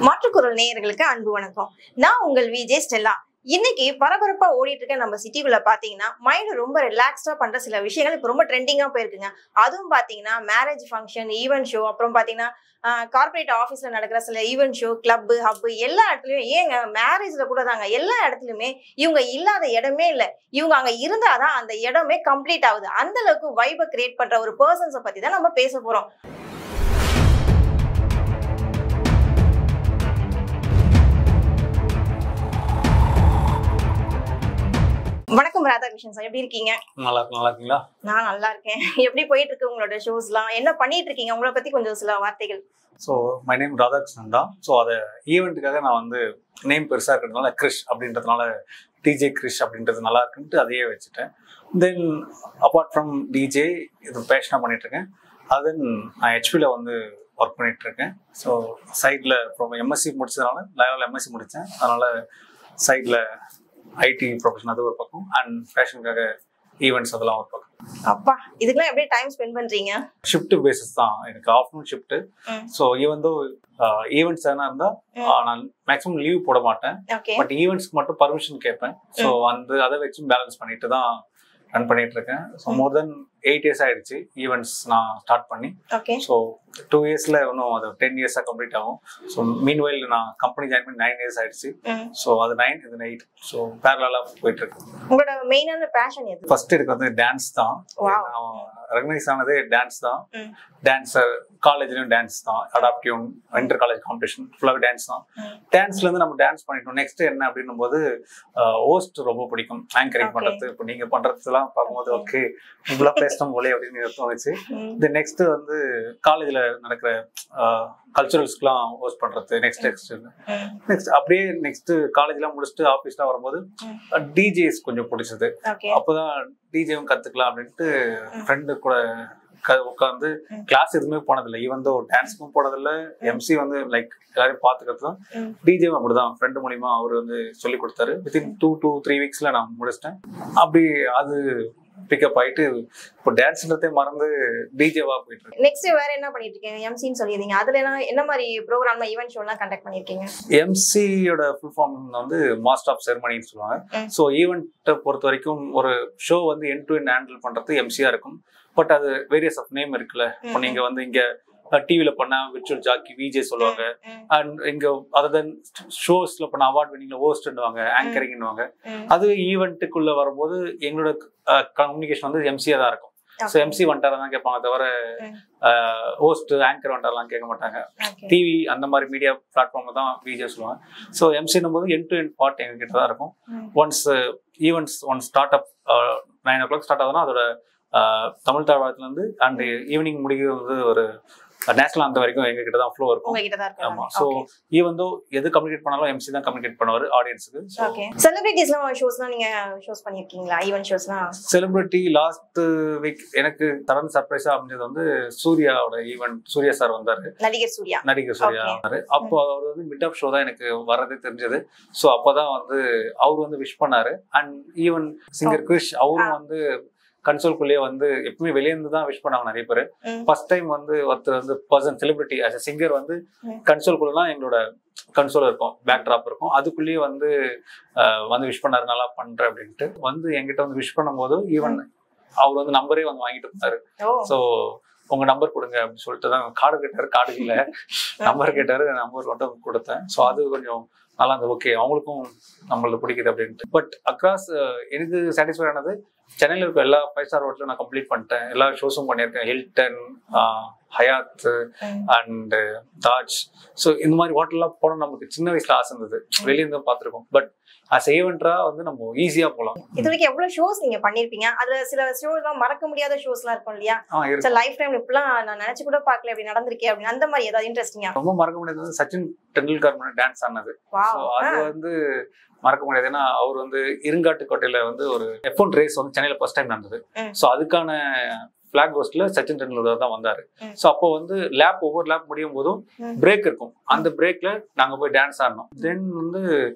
மாற்றுக்குரல் நேயர்களுக்கு அன்பு வணக்கம் நான் உங்கள் விஜே ஸ்டெல்லா இன்னைக்கு பரபரப்பா ஓடிட்டு இருக்க நம்ம சிட்டிக்குள்ள பாத்தீங்கன்னா மைண்ட் ரொம்ப ரிலாக்ஸ்டா பண்ற சில விஷயங்கள் இப்ப ரொம்ப ட்ரெண்டிங்கா போயிருக்குங்க அதுவும் பாத்தீங்கன்னா மேரேஜ் ஃபங்க்ஷன் ஈவென்ட் ஷோ அப்புறம் பாத்தீங்கன்னா கார்பரேட் ஆஃபீஸ்ல நடக்கிற சில ஈவென்ட் ஷோ கிளப் ஹப் எல்லா இடத்துலயும் ஏங்க மேரேஜ்ல கூட தாங்க எல்லா இடத்துலயுமே இவங்க இல்லாத இடமே இல்ல இவங்க அங்க இருந்தாதான் அந்த இடமே கம்ப்ளீட் ஆகுது அந்த அளவுக்கு வைபை கிரியேட் பண்ற ஒரு பர்சன்ஸை பத்தி தான் நம்ம பேச போறோம் வணக்கம் ராதாகிருஷ்ணன் சார் எப்படி இருக்கீங்க நல்லா இருக்கு நல்லா இருக்கீங்களா நான் நல்லா இருக்கேன் எப்படி போயிட்டு இருக்கு உங்களோட ஷோஸ்லாம் என்ன பண்ணிட்டு இருக்கீங்க உங்களை பத்தி கொஞ்சம் சில வார்த்தைகள் ஸோ மை நேம் ராதாகிருஷ்ணன் தான் ஸோ அதை ஈவெண்ட்டுக்காக நான் வந்து நேம் பெருசாக இருக்கிறதுனால கிரிஷ் அப்படின்றதுனால டிஜே கிரிஷ் அப்படின்றது நல்லா இருக்குன்ட்டு அதையே வச்சுட்டேன் தென் அப்பார்ட் ஃப்ரம் டிஜே இது பேஷனாக பண்ணிட்டு இருக்கேன் அதன் நான் ஹெச்பியில் வந்து ஒர்க் பண்ணிட்டு இருக்கேன் ஸோ சைடில் அப்புறம் எம்எஸ்சி முடிச்சதுனால லெவலில் எம்எஸ்சி முடித்தேன் அதனால சைடில் ஐடி ப்ரொஃபஷன் அது ஒரு பக்கம் அண்ட் ஃபேஷனுக்காக ஈவெண்ட்ஸ் அதெல்லாம் ஒரு பக்கம் அப்பா இதுக்கெல்லாம் எப்படி டைம் ஸ்பெண்ட் பண்றீங்க ஷிஃப்ட் பேசிஸ் தான் எனக்கு afternoon shift hmm. So even though events எதனா இருந்தா ம். ஆஹ், நான் மேக்ஸிமம் லீவ் போட மாட்டேன் ஓகே பட் ஈவெண்ட்ஸ்க்கு மட்டும் பர்மிஷன் கேட்பேன் ஸோ அந்த அதை வச்சு பேலன்ஸ் பண்ணிட்டு தான் ரன் பண்ணிட்டு இருக்கேன் so hmm. More than eight years ஆயிடுச்சு ஈவெண்ட்ஸ் நான் ஸ்டார்ட் பண்ணி ஓகே ஸோ டூ இயர்ஸ்ல இன்னும் அது டென் இயர்ஸாக கம்ப்ளீட் ஆகும் ஸோ மீன் வைல் நான் கம்பெனி ஜாயின் பண்ணி நைன் இயர்ஸ் ஆயிடுச்சு ஸோ அது நைன் இது எயிட் ஸோ பேரலாக போயிட்டு இருக்கு உங்களோட மெயினான பேஷன் எது ஃபர்ஸ்ட் எனக்கு வந்து டான்ஸ் தான் Wow. ரெகனைஸ் ஆனதே டான்ஸ் தான் ம். டான்ஸர் காலேஜ்லயும் டான்ஸ் தான் அடாப்டிவ் இன்டர் காலேஜ் காம்படிஷன் ஃபுல்லாக டான்ஸ் தான் ம். டான்ஸ்ல இருந்து நம்ம டான்ஸ் பண்ணிட்டோம் நெக்ஸ்ட் என்ன அப்படின்னும் போது ஹோஸ்ட் ரொம்ப பிடிக்கும் ஆங்கரிங் Okay. பண்றது இப்போ நீங்க பண்றதுலாம் பார்க்கும்போது ஓகே இவ்வளோ பேசணும் போலே அப்படின்னு எனக்கு தோணுச்சு ம். இது நெக்ஸ்ட் வந்து காலேஜ்ல நடக்கிற கல்ச்சுரல்ஸ்க்குலாம் ஹோஸ்ட் பண்றது நெக்ஸ்ட் நெக்ஸ்ட் ம். நெக்ஸ்ட் அப்படியே நெக்ஸ்ட் காலேஜ்லாம் முடிச்சுட்டு ஆஃபீஸ்லாம் வரும்போது ம். டிஜேஸ் கொஞ்சம் பிடிச்சது ஓகே அப்போதான் டிஜேவும் கத்துக்கலாம் அப்படின்ட்டு ம். ஃப்ரெண்டு கூட உட்காந்து ம். கிளாஸ் எதுவுமே போனதில்லை ஈவன் தோ டான்ஸுக்கும் போனதில்ல எம்சி வந்து லைக் எல்லாரையும் பார்த்துக்கிறது தான் ம். டிஜேவும் அப்படிதான் ஃப்ரெண்டு மூலியமா அவர் வந்து சொல்லி கொடுத்தாரு வித்தின் டூ டூ த்ரீ வீக்ஸ்ல நான் முடிச்சிட்டேன் அப்படி அது பிக்கப் ஆயிட்டு இப்போ டான்ஸ்ன்றதே மறந்து டிஜேவா போயிட்டு இருக்கு நெக்ஸ்ட் வேற என்ன பண்ணிட்டு இருக்கீங்க எம்சின்னு சொல்லியிருந்தீங்க அதுல என்ன என்ன மாதிரி ப்ரோக்ராம் ஈவென்ட் ஷோலாம் கண்டக்ட் பண்ணிருக்கீங்க எம்சியோட ஃபுல் ஃபார்ம் வந்து மாஸ்டர் ஆஃப் செரமனின்னு சொல்லுவாங்க ம். ஸோ ஈவெண்ட்டை பொறுத்த வரைக்கும் ஒரு ஷோ வந்து என் டு என் ஹேண்டில் பண்றது எம்சியா இருக்கும் பட் அது வேரியஸ் ஆஃப் நேம் இருக்குல்ல இப்போ நீங்க வந்து இங்க டிவில பண்ண விர்ச்சுவல் ஜாக்கி விஜே சொல்லுவாங்க ம். அண்ட் இங்க அதர் தென் ஷோஸ்ல பண்ண அவார்ட் வினிங்ல ஹோஸ்ட்னுவாங்க ஆங்கரிங்னுவாங்க ம். அது ஈவெண்ட்டுக்குள்ள வரும்போது எங்களோட கம்யூனிகேஷன் வந்து எம்சியா தான் இருக்கும் ஸோ Okay. எம்சி வந்துட்டாரா தான் கேட்பாங்க தவிர ம். ஹோஸ்ட் ஆங்கர் வந்துட்டாரெல்லாம் கேட்க மாட்டாங்க Okay. டிவி அந்த மாதிரி மீடியா பிளாட்ஃபார்ம் தான் விஜே சொல்லுவாங்க ஸோ எம்சின்னும் போது என் டு என் பார்ட் எங்ககிட்ட தான் இருக்கும் hmm. Once events once start up nine o'clock start ஆகுதுன்னா அதோட அஹ், தமிழ் தாழ்வாரத்துலேருந்து அண்ட் ஈவினிங் முடிக்கிறது வந்து ஒரு நேஷனல் அந்த வரைக்கும் எங்ககிட்ட தான் ஃப்ளோ இருக்கும் உங்ககிட்ட தான் ஆமா இருக்கு ஸோ ஈவன் தோ எது கம்யூனிகேட் பண்ணாலும் எம்சி தான் கம்யூனிகேட் பண்ணுவார் ஆடியன்ஸுக்கு ஸோ ஓகே செலிபிரிட்டிஸ்லாம் ஷோஸ்லாம் நீங்க ஷோஸ் பண்ணிருக்கீங்களா ஈவென்ட் ஷோஸ்லாம் செலிபிரிட்டி லாஸ்ட் வீக் எனக்கு தரன் சர்ப்ரைஸா அமைஞ்சது வந்து சூர்யாவோட ஈவெண்ட் சூர்யா சார் வந்தாரு நடிகர் சூர்யா நடிகர் சூர்யா Okay. வந்தாரு அப்போ அவர் வந்து மிட் ஆஃப் ஷோ தான் எனக்கு வர்றதே தெரிஞ்சது ஸோ அப்போதான் வந்து அவர் வந்து விஷ் பண்ணாரு அண்ட் ஈவன் சிங்கர் கிரிஷ் அவரும் வந்து கன்சோல்குள்ளேயே வந்து எப்பவுமே வெளியே இருந்து தான் விஷ் பண்ணாங்க நிறைய பேர் ம். ஃபர்ஸ்ட் டைம் வந்து ஒருத்தர் வந்து person celebrity as a singer வந்து ம். கன்சோல்குள்ளலாம் எங்களோட கன்சோல் இருக்கும் பேக் ட்ராப் இருக்கும் அதுக்குள்ளேயே வந்து அஹ், வந்து விஷ் பண்ணாரு நல்லா பண்றேன் அப்படின்ட்டு வந்து என்கிட்ட வந்து விஷ் பண்ணும்போது ஈவன் அவர் வந்து நம்பரே வந்து வாங்கிட்டு இருந்தாரு ஓ ஸோ உங்க நம்பர் கொடுங்க அப்படின்னு சொல்லிட்டு தான் கார்டு கேட்டாரு கார்டு இல்லை நம்பர் கேட்டாரு நம்பர் மட்டும் கொடுத்தேன் ஸோ அது கொஞ்சம் நல்லா இருந்தது ஓகே அவங்களுக்கும் நம்மளது பிடிக்குது அப்படின்ட்டு பட் அக்ராஸ் எனக்கு சாட்டிஸ்ஃபை ஆனது சென்னையில் இருக்க எல்லா ஃபைவ் ஸ்டார் ஹோட்டலும் நான் கம்ப்ளீட் பண்ணிட்டேன் எல்லா ஷோஸும் பண்ணியிருக்கேன் Hilton Hyatt hmm. And Taj so இந்த மாதிரி ஹோட்டல்லாம் போன நமக்கு சின்ன வயசுல ஆசை இருந்தது வெளியே இருந்து பார்த்துருக்கோம் பட் அஸ் ஈவெண்ட்ரா வந்து நம்ம ஈஸியா போகலாம் இது வரைக்கும் எவ்வளவு ஷோஸ் நீங்க பண்ணிருப்பீங்க அதுல சில ஷோஸ்லாம் மறக்க முடியாத ஷோஸ்லாம் இருக்கும் இல்லையா ஆ இருக்கு லைஃப் டைம் இப்பெல்லாம் நான் நினைச்சு கூட பார்க்கல அப்படி நடந்திருக்கே அப்படின்னு அந்த மாதிரி ஏதாவது இன்ட்ரெஸ்டிங்கா ரொம்ப மறக்க முடியாதது வந்து சச்சின் டெண்டுல்கர் டான்ஸ் ஆனது வா ஸோ அது வந்து மறக்க முடியாது ஏன்னா அவர் வந்து இருங்காட்டுக்கோட்டையில வந்து ஒரு எஃப் ஒன் ரேஸ் வந்து சென்னையில ஃபர்ஸ்ட் டைம் நடந்தது ம். ஸோ அதுக்கான பிளாக் கோஸ்ட்ல சச்சின் டெண்டுல்கர் தான் வந்தாரு ம். ஸோ அப்போ வந்து லேப் ஒவ்வொரு லேப் முடியும் போதும் ம். பிரேக் இருக்கும் அந்த பிரேக்ல நாங்க போய் டான்ஸ் ஆடினோம் தென் வந்து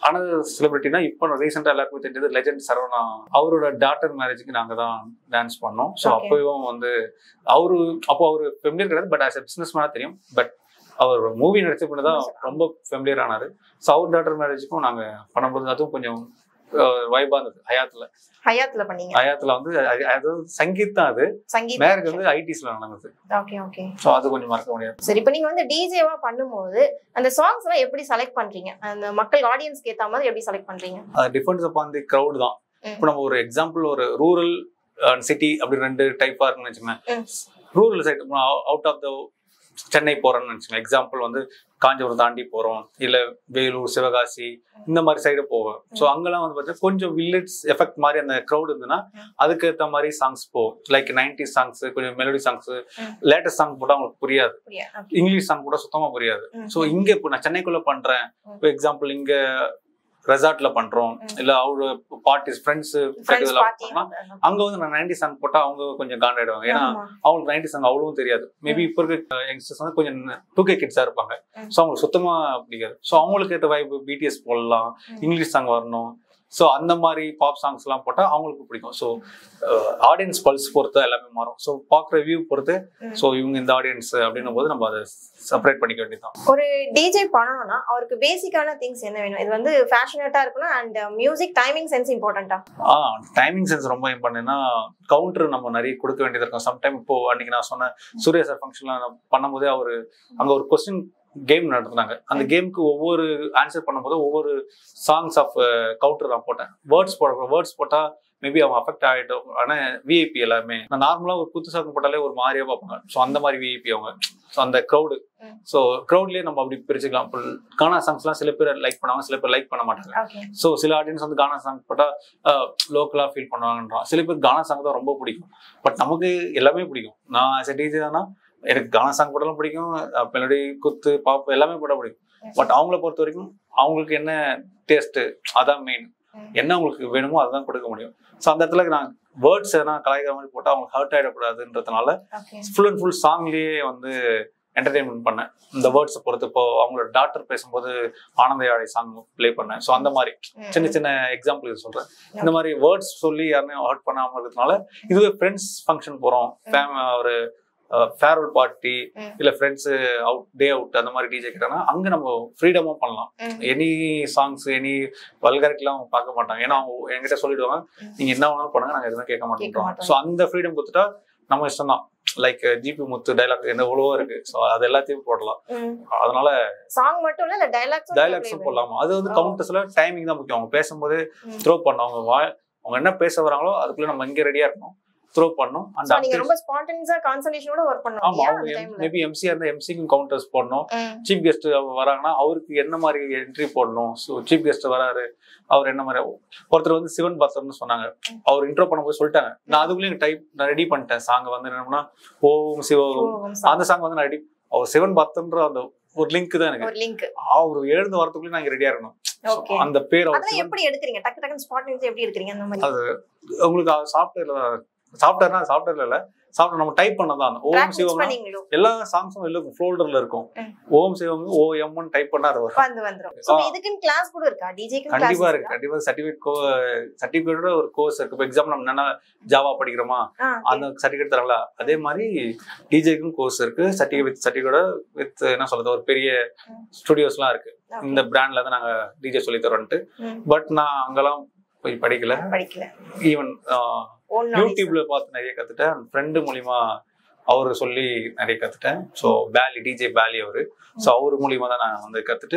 அனதர் செலிபிரிட்டினா இப்போ ரீசெண்டாக எல்லாருக்குமே தெரிஞ்சது லெஜெண்ட் சரவணா அவரோட டாட்டர் மேரேஜுக்கு நாங்கள் தான் டான்ஸ் பண்ணோம் ஸோ Okay. அப்போவும் வந்து அவரு அப்போ அவர் ஃபெமிலியர் கிடையாது பட் ஆஸ் எ பிஸ்னஸ் மேனாக தெரியும் பட் அவர் மூவி நடிச்ச பிறகு தான் ரொம்ப ஃபெமிலியர் ஆனாரு ஸோ அவர் டாட்டர் மேரேஜுக்கும் நாங்கள் பண்ணும்போது அதுவும் கொஞ்சம் வைபாக இருந்தது ஹயாத்தில் ஹயாத்ல பண்ணீங்க ஹயாத்தில் வந்து அது- அதாவது சங்கீத் தான் அது சங்கீத் மேரேஜ் வந்து ஐடிஸ்ல நடந்தது ஓகே ஓகே ஸோ அது கொஞ்சம் மறக்க முடியாது சரி இப்போ நீங்க வந்து டிஜேவா பண்ணும்போது அந்த சாங்ஸ் எல்லாம் எப்படி செலக்ட் பண்றீங்க அந்த மக்கள் ஆடியன்ஸ்க்கு ஏத்த மாதிரி எப்படி செலக்ட் பண்றீங்க அது டிஃபென்ஸ் அப்பான் தி க்ரௌட் தான் ம். இப்போ நம்ம ஒரு எக்ஸாம்பிள் ஒரு ரூரல் சிட்டி அப்படி ரெண்டு டைப்பா இருக்குன்னு ம். வச்சுக்கோங்க rural side out of the Chennai போறோம்னு வச்சுக்கோங்க எக்ஸாம்பிள் வந்து காஞ்சிபுரம் தாண்டி போறோம் இல்ல வேலூர் சிவகாசி இந்த மாதிரி சைடு போவோம் ஸோ அங்கெல்லாம் வந்து பார்த்தீங்கன்னா கொஞ்சம் வில்லேஜ் எஃபெக்ட் மாதிரி அந்த க்ரௌட் இருந்ததுன்னா ம். அதுக்கு ஏற்ற மாதிரி சாங்ஸ் போகும் லைக் நைன்டி சாங்ஸ் கொஞ்சம் melody songs hmm. Latest song போட்டா அவங்களுக்கு புரியாது புரியா இங்கிலீஷ் சாங் கூட சுத்தமா புரியாது ம். ஸோ இங்க இப்போ நான் சென்னைக்குள்ள பண்றேன் ம். இப்போ எக்ஸாம்பிள் இங்க ரெசார்ட்ல பண்றோம் ம். இல்ல அவரு பார்ட்டிஸ் ஃப்ரெண்ட்ஸ் ஃப்ரெண்ட்ஸ் பார்ட்டி அங்க வந்து நான் நைன்டி சாங் போட்டா அவங்க கொஞ்சம் காண்டாயிடுவாங்க ஏன்னா அவங்களுக்கு நைன்டி சாங் அவ்வளவும் தெரியாது மேபி இப்போ இருக்க யங்ஸ்டர்ஸ் வந்து கொஞ்சம் டூ கே கிட்ஸா இருப்பாங்க ம். ஸோ அவங்களுக்கு சுத்தமா பிடிக்காது ஸோ அவங்களுக்கு ஏற்ற வைப் பிடிஎஸ் போடலாம் ம். இங்கிலீஷ் சாங் வரணும் ஸோ அந்த மாதிரி பாப் சாங்ஸ் எல்லாம் போட்டா அவங்களுக்கு பிடிக்கும் ஸோ ஆடியன்ஸ் பல்ஸ் பொறுத்து எல்லாமே மாறும் ஸோ பார்க்குற வியூ பொறுத்து ம். ஸோ இவங்க இந்த ஆடியன்ஸ் அப்படின்னும் போது நம்ம அதை செப்பரேட் பண்ணிக்க வேண்டியதுதான் ஒரு டிஜே பண்ணணும்னா அவருக்கு பேசிக்கான திங்ஸ் என்ன வேணும் இது வந்து ஃபேஷனேட்டா இருக்கணும் அண்ட் மியூசிக் டைமிங் சென்ஸ் இம்பார்ட்டண்டா ஆ டைமிங் சென்ஸ் ரொம்ப இம்பார்ட்டன்ட்னா கவுண்டர் நம்ம நிறைய கொடுக்க வேண்டியது இருக்கும் சம்டைம் இப்போ அன்னைக்கு நான் சொன்ன சூர்யா சார் ஃபங்க்ஷன்ல நான் பண்ணும்போதே அவர் அங்க ஒரு கொஸ்டின் கேம் நடத்துனாங்க அந்த கேமுக்கு ஒவ்வொரு ஆன்சர் பண்ணும்போது ஒவ்வொரு சாங்ஸ் ஆஃப் கவுண்டர் நான் போட்டேன் வேர்ட்ஸ் போட வேர்ட்ஸ் போட்டா மேபி அவங்க அஃபெக்ட் ஆகிட்டோம் ஆனா விஐபி எல்லாமே நான் நார்மலா ஒரு குத்து சாங் போட்டாலே ஒரு மாதிரியா பார்ப்பாங்க ஸோ அந்த மாதிரி விஐபி அவங்க ஸோ அந்த க்ரௌடு ம். ஸோ க்ரௌட்லயே நம்ம அப்படி பிரிச்சுக்கலாம் இப்போ கானா சாங்ஸ்லாம் சில பேர் லைக் பண்ணுவாங்க சில பேர் லைக் பண்ண மாட்டாங்க ஓகே ஸோ சில ஆடியன்ஸ் வந்து கானா சாங் போட்டா லோக்கலா ஃபீல் பண்ணுவாங்கன்றான் சில பேர் கானா சாங் தான் ரொம்ப பிடிக்கும் பட் நமக்கு எல்லாமே பிடிக்கும் நான் ஆஸ் எ டிஜே தானா எனக்கு கானா சாங் போட்டாலும் பிடிக்கும் மெலடி குத்து பாப் எல்லாமே போட்டா பிடிக்கும் பட் அவங்கள பொறுத்த வரைக்கும் அவங்களுக்கு என்ன டேஸ்ட் அதான் மெயின் ம். என்ன அவங்களுக்கு வேணுமோ அதுதான் கொடுக்க முடியும் ஸோ அந்த இடத்துல நான் வேர்ட்ஸ் எதனா கலாய்க்கிற மாதிரி போட்டால் அவங்களுக்கு ஹர்ட் ஆகிடக்கூடாதுன்றதுனால ஓகே ஃபுல் அண்ட் ஃபுல் சாங்லேயே வந்து என்டர்டெயின்மெண்ட் பண்ணேன் இந்த வேர்ட்ஸை பொறுத்து இப்போ அவங்களோட டாக்டர் பேசும்போது ஆனந்த யாழை சாங் ப்ளே பண்ணேன் ஸோ அந்த மாதிரி சின்ன சின்ன எக்ஸாம்பிள் இது சொல்றேன் இந்த மாதிரி வேர்ட்ஸ் சொல்லி யாருமே ஹர்ட் பண்ணாம இருக்கிறதுனால இதுவே ஃப்ரெண்ட்ஸ் ஃபங்க்ஷன் போறோம் ஃபேம் ஒரு ஃபேர்வெல் பார்ட்டி ம். இல்ல ஃப்ரெண்ட்ஸ் அவுட் டே அவுட் அந்த மாதிரி டிஜே கிட்டனா அங்க நம்ம ஃப்ரீடமா பண்ணலாம் எனி சாங்ஸ் எனி வல்காரிட்டிலாம் அவங்க பார்க்க மாட்டாங்க ஏன்னா அவங்க என்கிட்ட சொல்லிடுவாங்க ம். நீங்க என்ன வேணாலும் பண்ணுங்க நாங்க எதுவுமே கேட்க மாட்டோம் மாட்டோம். ஸோ அந்த ஃப்ரீடம் கொடுத்துட்டா நம்ம இஷ்டம் தான் லைக் ஜிபி முத்து டைலாக் என்ன எவ்வளவோ இருக்கு ஸோ அது எல்லாத்தையும் போடலாம் அதனால சாங் மட்டும் இல்ல இல்ல டைலாக்ஸ் டைலாக்ஸும் போடலாமா அது வந்து Oh. கவுண்டர்ஸ்ல டைமிங் தான் முக்கியம் அவங்க பேசும்போது ம். த்ரோ பண்ணணும் அவங்க வா அவங்க என்ன பேச வராங்களோ அதுக்குள்ள நம்ம இங்க ரெடியா இருக்கணும் த்ரோ பண்ணணும் சோ நீங்க அந்த ரொம்ப ஸ்பான்டேனியஸா கான்சன்ட்ரேஷனோட ஒர்க் ஆமா பண்ணுவீங்க அந்த அவங்க டைம்ல மேபி எம்சி அந்த எம்சிக்கும் கவுண்டர்ஸ் போடணும் சீஃப் கெஸ்ட் வராங்கன்னா அவருக்கு என்ன மாதிரி என்ட்ரி போடணும் ஸோ சீஃப் கெஸ்ட் வராரு அவர் என்ன மாதிரி ஒருத்தர் வந்து சிவன் பத்தர்னு சொன்னாங்க அவர் இன்ட்ரோ பண்ணும்போது சொல்லிட்டாங்க நான் அதுக்குள்ளேயும் டைப் நான் ரெடி பண்ணிட்டேன் சாங் வந்து என்னன்னா ஓம் சிவம் அந்த சாங் வந்து நான் ரெடி அவர் சிவன் பத்தன்ற அந்த ஒரு லிங்க் தான் எனக்கு ஒரு லிங்க் அவர் எழுந்து வரதுக்குள்ளே நான் ரெடியா இருக்கணும் So, Okay. அந்த பேர் அவர் அதெல்லாம் எப்படி எடுக்கிறீங்க டக்கு டக்குன்னு ஸ்பான்டேனியஸ் எப்படி எடுக்கிறீங்க அந்த மாதிரி அது உங்களுக்கு சாஃப்ட்வேர்ல சாஃப்ட்வேர்னா சாஃப்ட்வேர்ல இல்ல சாஃப்ட்வேர் நம்ம டைப் பண்ணதான் ஓம் ட்ராக் மிக்ஸ் சிவம் பண்ணீங்களோ எல்லா சாங்ஸும் இல்ல ஃபோல்டர்ல இருக்கும் ம். ஓம் சிவம் ஓ எம்னு டைப் பண்ணா அது வரும் வந்து வந்துரும் சோ இதுக்குன்னு கிளாஸ் கூட இருக்கா டிஜேக்கு கிளாஸ் கண்டிப்பா இருக்கு கண்டிப்பா சர்டிபிகேட் கோ சர்டிபிகேட்டோட ஒரு கோர்ஸ் இருக்கு இப்போ எக்ஸாம்பிள் நம்ம என்ன ஜாவா படிக்கிறோமா அந்த சர்டிபிகேட் தரல அதே மாதிரி டிஜேக்கும் கோர்ஸ் இருக்கு சர்டிபிகேட் வித் சர்டிபிகேட் வித் என்ன சொல்றது ஒரு பெரிய ம். ஸ்டுடியோஸ்லாம் இருக்கு இந்த பிராண்ட்ல தான் நாங்க டிஜே சொல்லி தரோன்ட்டு பட் நான் அங்கெல்லாம் போய் படிக்கல படிக்கல ஈவன் ஓன் யூடியூப்ல பார்த்து நிறைய கத்துட்டேன் ஃப்ரெண்டு மூலியமா அவர் சொல்லி நிறைய கத்துட்டேன் ஸோ பேலி டிஜே பேலி அவரு ஸோ அவர் மூலியமா தான் நான் வந்து கத்துட்டு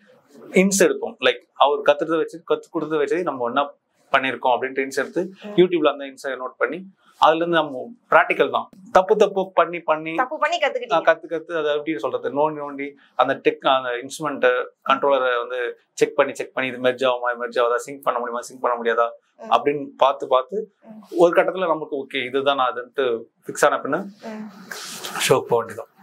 இன்ஸ் எடுப்போம் லைக் அவர் கத்துறத வச்சு கத்து கொடுத்தத வச்சு நம்ம என்ன பண்ணியிருக்கோம் அப்படின்ட்டு இன்ஸ் எடுத்து ம். யூடியூப்ல அந்த இன்ஸை நோட் பண்ணி அதுல இருந்து நம்ம ப்ராக்டிக்கல் தான் தப்பு தப்பு பண்ணி பண்ணி தப்பு பண்ணி நான் கத்துக்கிட்டீங்க கத்து கத்து அதை எப்படி சொல்றது நோண்டி நோண்டி அந்த டெக் அந்த இன்ஸ்ட்ருமெண்ட் கண்ட்ரோலரை வந்து செக் பண்ணி செக் பண்ணி இது மெர்ஜ் ஆகுமா மெர்ஜ் ஆகுதா சிங்க் பண்ண முடியுமா சிங்க் பண்ண முடியாதா ம். அப்படின்னு பார்த்து பார்த்து ம். ஒரு கட்டத்துல நமக்கு ஓகே இதுதான் நான் அதுன்ட்டு ஃபிக்ஸ் ஆன பின்ன ம். ஷோ போக வேண்டியதான்